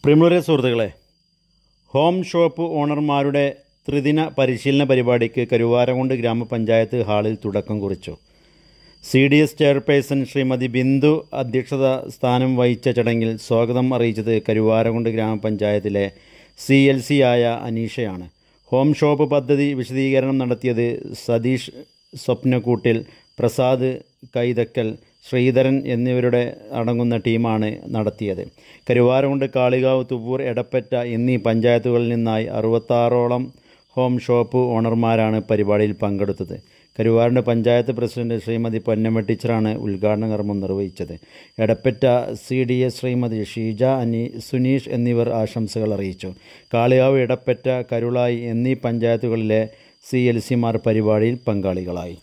പ്രിമുളരെ സുഹൃത്തുക്കളെ home shop ഓണർമാരുടെ ത്രിദിന പരിശീലന പരിപാടിക്ക് കരുവാരകുണ്ട് ഗ്രാമപഞ്ചായത്ത് ഹാളിൽ തുടക്കം കുറിച്ചു C D S chairperson Shrimati Bindu അധ്യക്ഷത സ്ഥാനം വഹിച്ച ചടങ്ങിൽ സ്വാഗതം അറിയിച്ചത് കരുവാരകുണ്ട് ഗ്രാമപഞ്ചായത്തിലെ സി എൽ സി ആയ അനീഷയാണ് ഹോം ഷോപ്പ് പദ്ധതി വിശദീകരണം നടത്തിയത് സതീഷ് സ്വപ്നക്കൂട്ടിൽ പ്രസാദ് കൈതക്കൽ ശ്രീധരൻ എന്നിവരുടെ അടങ്ങുന്ന ടീമാണ് നടത്തിയത് കരുവാരകുണ്ട് കാളികാവ് തുവൂർ എടപ്പറ്റ എന്നീ പഞ്ചായത്തുകളിൽ നിന്നായി അറുപത്താറോളം ഹോം ഷോപ്പ് ഓണർമാരാണ് പരിപാടിയിൽ പങ്കെടുത്തത് കരുവാരണ്ട് പഞ്ചായത്ത് പ്രസിഡന്റ് ശ്രീമതി പൊന്നമ്മ ടീച്ചറാണ് ഉദ്ഘാടന കർമ്മം നിർവഹിച്ചത് Edappatta C D S Shrimati Sheeja Ani Suneesh എന്നിവർ ആശംസകൾ അറിയിച്ചു കാളികാവ് എടപ്പറ്റ കരുളായി എന്നീ പഞ്ചായത്തുകളിലെ സി എൽ സിമാർ പരിപാടിയിൽ പങ്കാളികളായി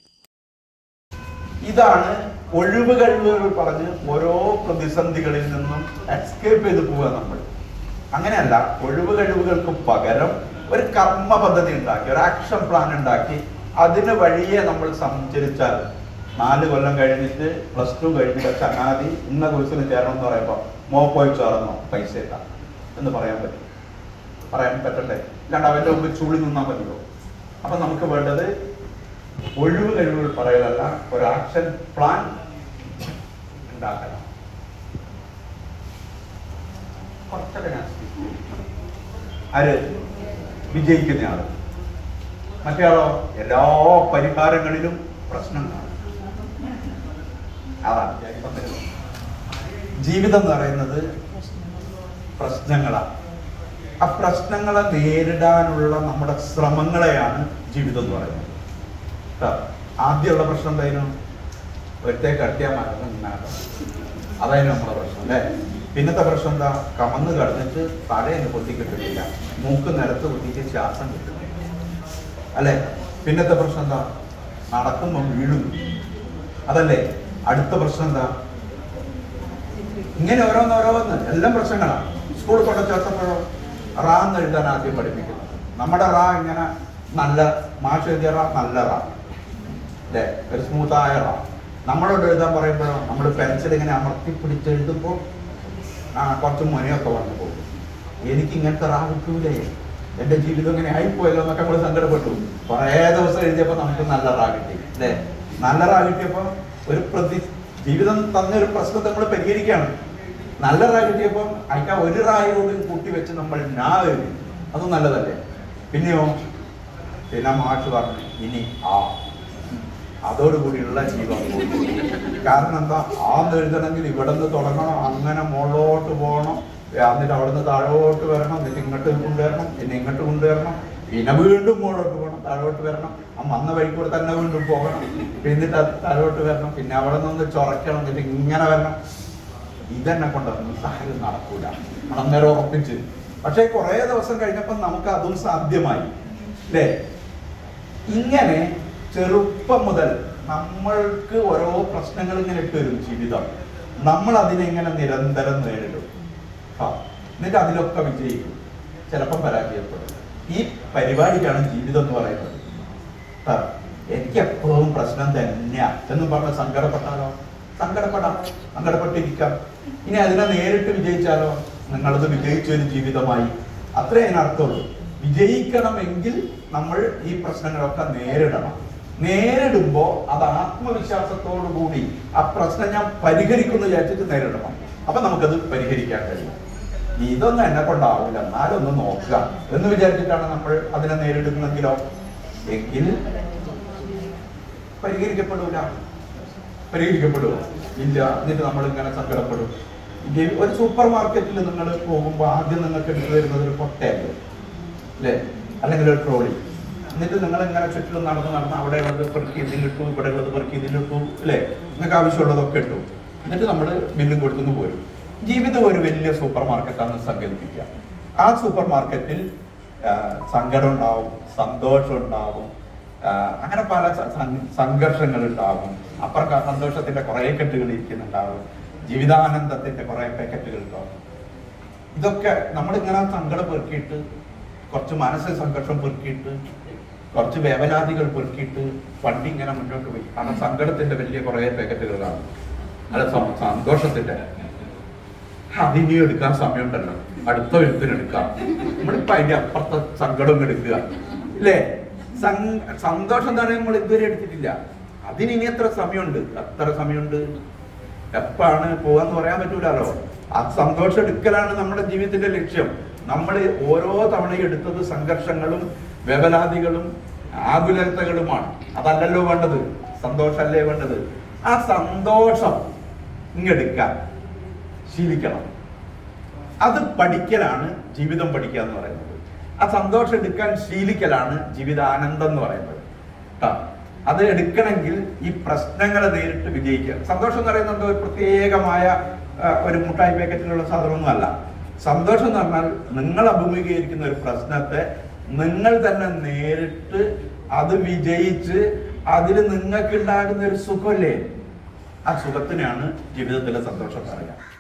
ഇതാണ് ഒഴിവ് കഴിവുകൾ പറഞ്ഞ് ഓരോ പ്രതിസന്ധികളിൽ നിന്നും എസ്കേപ്പ് ചെയ്ത് പോവുക നമ്മൾ അങ്ങനെയല്ല ഒഴിവ് കഴിവുകൾക്ക് പകരം ഒരു കർമ്മ പദ്ധതി ഉണ്ടാക്കി ഒരു ആക്ഷൻ പ്ലാൻ ഉണ്ടാക്കി അതിന് വഴിയെ നമ്മൾ സഞ്ചരിച്ചാൽ നാല് കൊല്ലം കഴിഞ്ഞിട്ട് പ്ലസ് ടു കഴിഞ്ഞിട്ട് ചങ്ങാതി ഇന്ന കോഴ്സിന് ചേരണം എന്ന് പറയുമ്പോൾ മോ പോയി ചേർന്നോ പൈസ ഇല്ല എന്ന് പറയാൻ പറ്റും പറയാൻ പറ്റണ്ടേ ഇല്ലാണ്ട് അവന്റെ മുമ്പ് ചുളി നിന്നാൽ മതിയോ അപ്പൊ നമുക്ക് വേണ്ടത് ഒഴിവ് കഴിവുകൾ പറയലല്ല ഒരു ആക്ഷൻ പ്ലാൻ ഉണ്ടാക്കണം കുറച്ചൊക്കെ ഞാൻ ആര് വിജയിക്കുന്നയാള് മറ്റേയാളോ എല്ലാ പരിഹാരങ്ങളിലും പ്രശ്നം കാണും അതാണ് ഞാൻ ഇപ്പം വരുന്നത്. ജീവിതം എന്ന് പറയുന്നത് പ്രശ്നങ്ങളാണ് ആ പ്രശ്നങ്ങളെ നേരിടാനുള്ള നമ്മുടെ ശ്രമങ്ങളെയാണ് ജീവിതം എന്ന് പറയുന്നത് ട്ടോ. ആദ്യമുള്ള പ്രശ്നം എന്തായാലും ഒറ്റ കട്ടിയാൽ മരണം ഇന്നാട്ടോ അതായിരുന്നു നമ്മുടെ പ്രശ്നം അല്ലേ പിന്നത്തെ പ്രശ്നം എന്താ കമന്ന് കടന്നിട്ട് തലയൊന്ന് പൊട്ടി കിട്ടുന്നില്ല മൂക്ക് നിലത്ത് പൊട്ടിക്ക് ശ്വാസം കിട്ടുന്നില്ല അല്ലേ പിന്നത്തെ പ്രശ്നം എന്താ നടക്കുമ്പോൾ വീഴുന്നു അതല്ലേ അടുത്ത പ്രശ്നം എന്താ ഇങ്ങനെ ഓരോന്ന് ഓരോന്ന് എല്ലാം പ്രശ്നങ്ങളാണ് സ്കൂളിൽ കൊണ്ട് ചേർത്തപ്പോഴോ റാ എന്ന് എഴുതാൻ ആദ്യം പഠിപ്പിക്കുന്നത് നമ്മുടെ റാ ഇങ്ങനെ നല്ല മാഷ് എഴുതിയ റാ നല്ല റാ അല്ലേ ഒരു സ്മൂത്തായ റാ നമ്മളോട് എഴുതാൻ പറയുമ്പോഴോ നമ്മൾ പെൻസിൽ ഇങ്ങനെ അമർത്തി പിടിച്ച് എഴുതുമ്പോൾ ആ കുറച്ച് മുനയൊക്കെ വന്നു പോകും എനിക്ക് ഇങ്ങനത്തെ റാ കിട്ടൂലേ എന്റെ ജീവിതം ഇങ്ങനെ ആയിപ്പോയല്ലോ എന്നൊക്കെ നമ്മൾ സങ്കടപ്പെട്ടു കുറേ ദിവസം എഴുതിയപ്പോൾ നമുക്ക് നല്ല റാ കിട്ടി അല്ലേ നല്ല റാ കിട്ടിയപ്പോൾ ഒരു പ്രതി ജീവിതം തന്ന ഒരു പ്രശ്നത്തെ നമ്മൾ പരിഹരിക്കുകയാണ് നല്ല റാ കിട്ടിയപ്പോൾ അതിന്റെ ഒരു റായി കൂടി കൂട്ടി വെച്ച് നമ്മൾ നാ എഴുതി അതും നല്ലതല്ലേ പിന്നെയോ പിന്നെ മാഷ് പറഞ്ഞു ഇനി ആ അതോടുകൂടിയുള്ള ജീവൻ പോയി. കാരണം എന്താ ആന്ന് എഴുതണമെങ്കിൽ ഇവിടെ നിന്ന് തുടങ്ങണം അങ്ങനെ മുകളിലോട്ട് പോകണം എന്നിട്ട് അവിടെ നിന്ന് താഴോട്ട് വരണം എന്നിട്ട് ഇങ്ങോട്ട് കൊണ്ടുവരണം പിന്നെ ഇങ്ങോട്ട് കൊണ്ടുവരണം പിന്നെ വീണ്ടും മുകളിലോട്ട് പോകണം താഴോട്ട് വരണം ആ വന്ന വഴിക്കൂടെ തന്നെ വീണ്ടും പോകണം എന്നിട്ട് അത് താഴോട്ട് വരണം പിന്നെ അവിടെ നിന്ന് ചൊറക്കണം എന്നിട്ട് ഇങ്ങനെ വരണം ഇതെന്നെ കൊണ്ട് നിസ്സാരം നടക്കൂല അന്നേരം ഉറപ്പിച്ച് പക്ഷേ കുറേ ദിവസം കഴിഞ്ഞപ്പോൾ നമുക്ക് അതും സാധ്യമായി അല്ലേ ഇങ്ങനെ ചെറുപ്പം മുതൽ നമ്മൾക്ക് ഓരോ പ്രശ്നങ്ങൾ ഇങ്ങനെ ഇട്ട് വരും ജീവിതം നമ്മൾ അതിനെ ഇങ്ങനെ നിരന്തരം നേരിടും ആ, എന്നിട്ട് അതിലൊക്കെ വിജയിക്കും ചിലപ്പം പരാജയപ്പെടും ഈ പരിപാടിക്കാണ് ജീവിതം എന്ന് പറയുന്നത് ആ, എനിക്ക് എപ്പോഴും പ്രശ്നം തന്നെയാ എന്ന് പറഞ്ഞ് സങ്കടപ്പെട്ടാലോ സങ്കടപ്പെടാം സങ്കടപ്പെട്ടിരിക്കാം ഇനി അതിനെ നേരിട്ട് വിജയിച്ചാലോ നിങ്ങളത് വിജയിച്ചൊരു ജീവിതമായി അത്രേ അതിനർത്ഥമുള്ളൂ വിജയിക്കണമെങ്കിൽ നമ്മൾ ഈ പ്രശ്നങ്ങളൊക്കെ നേരിടണം നേരിടുമ്പോൾ അത് ആത്മവിശ്വാസത്തോടു കൂടി ആ പ്രശ്നം ഞാൻ പരിഹരിക്കുന്നു വിചാരിച്ചിട്ട് നേരിടണം അപ്പൊ നമുക്കത് പരിഹരിക്കാൻ കഴിയും ഇതൊന്നും എന്നെ കൊണ്ടാവില്ല എന്നാലും ഒന്ന് നോക്കുക എന്ന് വിചാരിച്ചിട്ടാണ് നമ്മൾ അതിനെ നേരിടുന്നതെങ്കിലോ എങ്കിൽ പരിഹരിക്കപ്പെടൂല പരിഹരിക്കപ്പെടുമോ ഇല്ല എന്നിട്ട് നമ്മൾ ഇങ്ങനെ സങ്കടപ്പെടും ഇത് ഒരു സൂപ്പർ മാർക്കറ്റിൽ നിങ്ങൾ പോകുമ്പോൾ ആദ്യം നിങ്ങൾക്ക് എടുത്തു തരുന്നത് ഒരു പൊട്ടയല്ലേ അല്ലേ അല്ലെങ്കിൽ ഒരു ട്രോളി എന്നിട്ട് നിങ്ങൾ ഇങ്ങനെ ചുറ്റിലും നടന്ന് നടന്ന് അവിടെ ഉള്ളത് പെറുക്കി ഇതിലിട്ടു ഇവിടെ ഉള്ളത് പെറുക്കി ഇതിലിട്ടു അല്ലേ നിങ്ങൾക്ക് ആവശ്യമുള്ളതൊക്കെ ഇട്ടു എന്നിട്ട് നമ്മൾ ബില്ലും കൊടുത്തുനിന്ന് പോരും ജീവിതം ഒരു വലിയ സൂപ്പർ മാർക്കറ്റാണെന്ന് സങ്കല്പിക്കുക ആ സൂപ്പർ മാർക്കറ്റിൽ ആ, സങ്കടം ഉണ്ടാവും സന്തോഷം ഉണ്ടാവും ആ, അങ്ങനെ പല സ- സം- സംഘർഷങ്ങൾ ഉണ്ടാവും അപ്പുറം സന്തോഷത്തിന്റെ കുറെ കെട്ടുകൾ ഇരിക്കുന്നുണ്ടാവും ജീവിതാനന്ദത്തിന്റെ കുറെ പാക്കറ്റുകൾ ഉണ്ടാവും ഇതൊക്കെ നമ്മളിങ്ങനെ സങ്കടം പെറുക്കിയിട്ട് കുറച്ച് മനസ്സിൽ സംഘർഷം പെറുക്കിയിട്ട് കുറച്ച് വേവലാതികൾ പെറുക്കിയിട്ട് വണ്ടി ഇങ്ങനെ മുന്നോട്ട് പോയി കാരണം സങ്കടത്തിന്റെ വലിയ കുറെ പാക്കറ്റുകൾ കാണും അല്ല സ- സന്തോഷത്തിന്റെ അതിനി എടുക്കാൻ സമയമുണ്ടല്ലോ അടുത്ത എഴുത്തിന് എടുക്കാം നമ്മളിപ്പോ അതിന്റെ അപ്പുറത്തെ സങ്കടം എടുക്കുക അല്ലേ സം- സന്തോഷം എന്ന് പറയുമ്പോൾ നമ്മൾ ഇതുവരെ എടുത്തിട്ടില്ല അതിന് ഇനി എത്ര സമയമുണ്ട് എത്ര സമയമുണ്ട് എപ്പാണ് പോകാന്ന് പറയാൻ പറ്റൂലല്ലോ ആ സന്തോഷം എടുക്കലാണ് നമ്മുടെ ജീവിതത്തിന്റെ ലക്ഷ്യം നമ്മൾ ഓരോ തവണയും എടുത്തത് സംഘർഷങ്ങളും വ്യവലാദികളും ആകുലതകളുമാണ് അതല്ലല്ലോ വേണ്ടത് സന്തോഷമല്ലേ വേണ്ടത് ആ സന്തോഷം ഇങ്ങെടുക്കാൻ ശീലിക്കണം അത് പഠിക്കലാണ് ജീവിതം പഠിക്കുക എന്ന് പറയുന്നത് ആ സന്തോഷം എടുക്കാൻ ശീലിക്കലാണ് ജീവിതാനന്ദം എന്ന് പറയുന്നത് ട്ടാ. അത് എടുക്കണമെങ്കിൽ ഈ പ്രശ്നങ്ങളെ നേരിട്ട് വിജയിക്കുക സന്തോഷം എന്ന് പറയുന്നത് എന്തോ ഒരു പ്രത്യേകമായ ആ, ഒരു മുട്ടായി പാക്കറ്റിലുള്ള സാധനമൊന്നും അല്ല സന്തോഷം എന്ന് പറഞ്ഞാൽ നിങ്ങൾ അഭിമുഖീകരിക്കുന്ന ഒരു പ്രശ്നത്തെ നിങ്ങൾ തന്നെ നേരിട്ട് അത് വിജയിച്ച് അതിൽ നിങ്ങൾക്ക് ഉണ്ടാകുന്ന ഒരു സുഖമല്ലേ ആ സുഖത്തിനാണ് ജീവിതത്തിലെ സന്തോഷം പറയുക